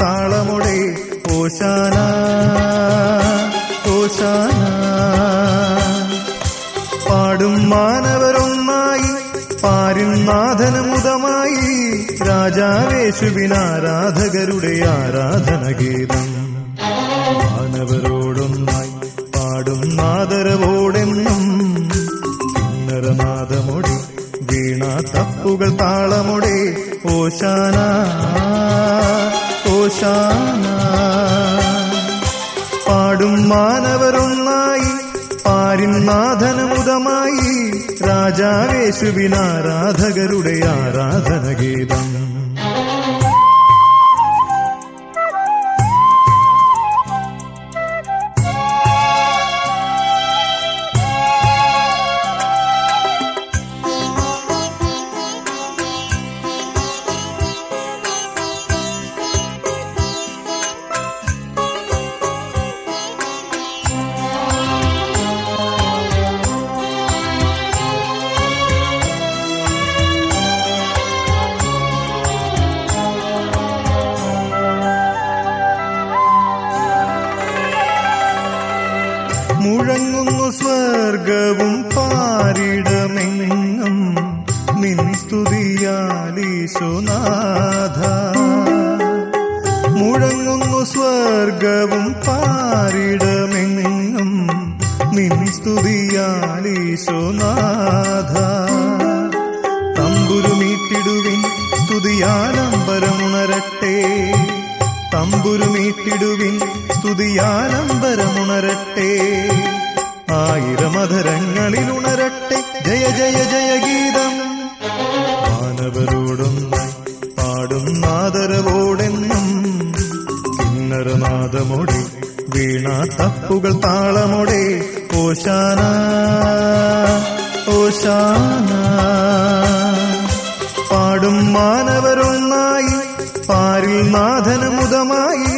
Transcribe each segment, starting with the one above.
താളമൊടെ ഓശാന ഓശാന പാടും മാനവരൊന്നായി പാരിൻ നാഥനമുതമായി രാജാവേശുവിനാരാധകരുടെ ആരാധന ഗീതം മാനവരോടൊന്നായി പാടും നാദരവോടെന്നും കിന്നരനാദമൊടി വീണ തപ്പുകൾ താളമൊടെ ഓശാന ഓശാന പാടും മാനവരൊന്നായി പാരിൻ നാഥനമുതമായി രാജാവേശുവിനാരാധകരുടെ ആരാധന ഗീതം മുഴങ്ങുന്നു സ്വർഗവും പാരിടമെങ്ങും നിൻ സ്തുതിയാലീശുനാഥ മുഴങ്ങുന്നു സ്വർഗവും പാരിടമെങ്ങും നിൻ സ്തുതിയാലീശുനാഥ തമ്പുരുമീട്ടിടുവിൻ സ്തുതിയാലംബരമുണരട്ടെ തമ്പുരുമീട്ടിടുവിൻ സ്തുതിയാലംബരമുണരട്ടെ ആയിരമധരങ്ങളിൽ ഉണരട്ടെ ജയ ജയ ജയ ഗീതം മാനവരോടൊന്നായി പാടും നാദരവോടെന്നും കിന്നരനാദമൊടി വീണ തപ്പുകൾ താളമൊടെ ഓശാന ഓശാന പാടും മാനവരൊന്നായി പാരിൽ നാഥനമുതമായി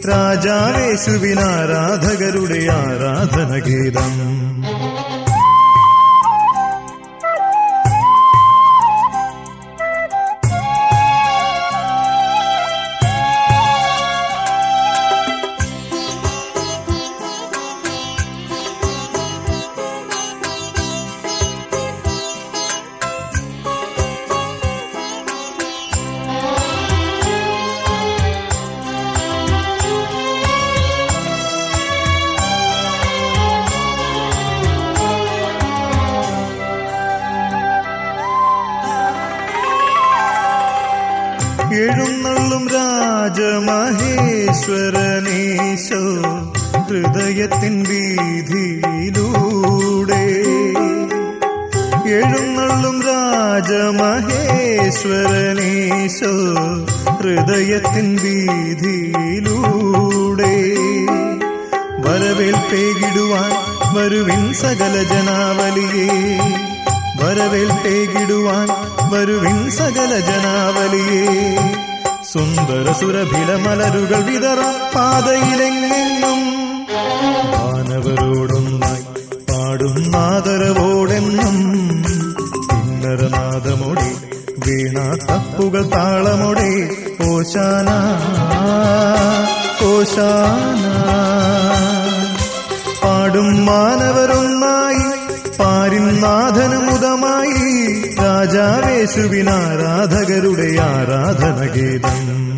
രാജാവേശുവിനാരാധകരുടെ ആരാധന ഗീതം എഴുന്നള്ളും രാജമഹേശ്വരനേശോ ഹൃദയത്തിൻ വീതിയിലൂടെ എഴുന്നള്ളും രാജമഹേശ്വരനേശോ ഹൃദയത്തിൻ വീതിയിലൂടെ വരവേൽപ്പേകിടുവാൻ വരുവിൻ സകല ജനാവലിയേ വരവേൽപ്പേകിടുവാൻ വരുവിൻ സകല ജനാവലിയേ സുന്ദര സുരഭില മലരുകൾ വിതറ പാതയിലെങ്ങെങ്ങും മാനവരോടൊന്നായി പാടും നാദരവോടെന്നും കിന്നരനാദമൊടി വീണ തപ്പുകൾ താളമൊടെ ഓശാന ഓശാന പാടും മാനവരൊന്നായി പാരിൻ നാഥനമുതമായി രാജാവേശുവിനാരാധകരുടെ ആരാധന ഗീതം